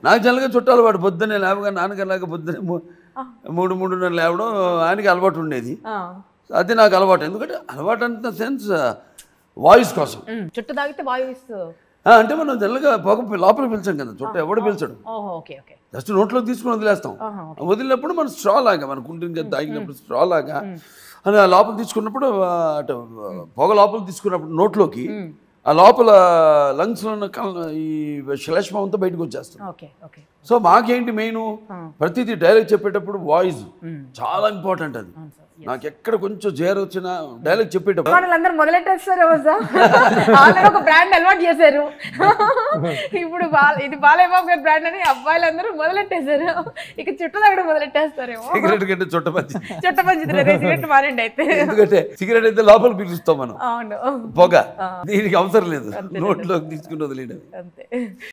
నాకు జనరల్గా చుట్టాలు వాడు పొద్దున్నే లేవగా నాన్నగారిలాగా పొద్దున్నే మూ- మూడు మూడున్నర లేవడం ఆయనకి అలవాటు ఉండేది ఆ. అది నాకు అలవాటు ఎందుకంటే అలవాటు అంత సెన్స్ వాయిస్ కోసం ఉమ్, చుట్టూ తాగితే వాయిస్ ఆ, అంటే మనం జనరల్గా పొగ లోపల పిలిచాం కదా చుట్టూ ఎవడు పిలిచాడు ఓహో ఓకే ఓకే జస్ట్ నోట్లోకి తీసుకుని వదిలేస్తాం ఆహా, వదిలినప్పుడు మనం స్ట్రా లాగా మన కుంటిని తాగినప్పుడు స్ట్రా లాగా అని ఆ లోపల తీసుకున్నప్పుడు ఆ, అటు పొగ లోపల తీసుకున్నప్పుడు నోట్లోకి ఆ లోపల లంగ్స్లో ఉన్న కల- ఈ శ్లేష్మం అంతా బయటకు వచ్చేస్తుంది ఓకే ఓకే సో మాకేంటి మెయిన్ ప్రతిదీ డైలాగ్ చెప్పేటప్పుడు వాయిస్ చాలా ఇంపార్టెంట్ అది నాకు ఎక్కడ కొంచెం జేర్ వచ్చినా డైలాగ్ చెప్పేటప్పుడు వాళ్ళందరూ మొదలెట్టేస్తారు రోజా ఆల్రెడీ ఒక బ్రాండ్ అలవాటు చేశారు ఇప్పుడు బా- ఇది బాలయ్య బాబు గారి బ్రాండ్ అని అబ్బాయిలందరూ మొదలెట్టేశారు ఇక చుట్టూ తాగడం మొదలెట్టేస్తారేమో సిగరెట్ కంటే చుట్టపచ్చి చుట్ట పంచుతున్నారు సిగరెట్ మారండి అయితే ఎందుకంటే సిగరెట్ అయితే లోపల పీలుస్తాం మనం అవును పొగ దీనికి అవసరం లేదు నోట్లోకి తీసుకుని వదిలేయడం అంతే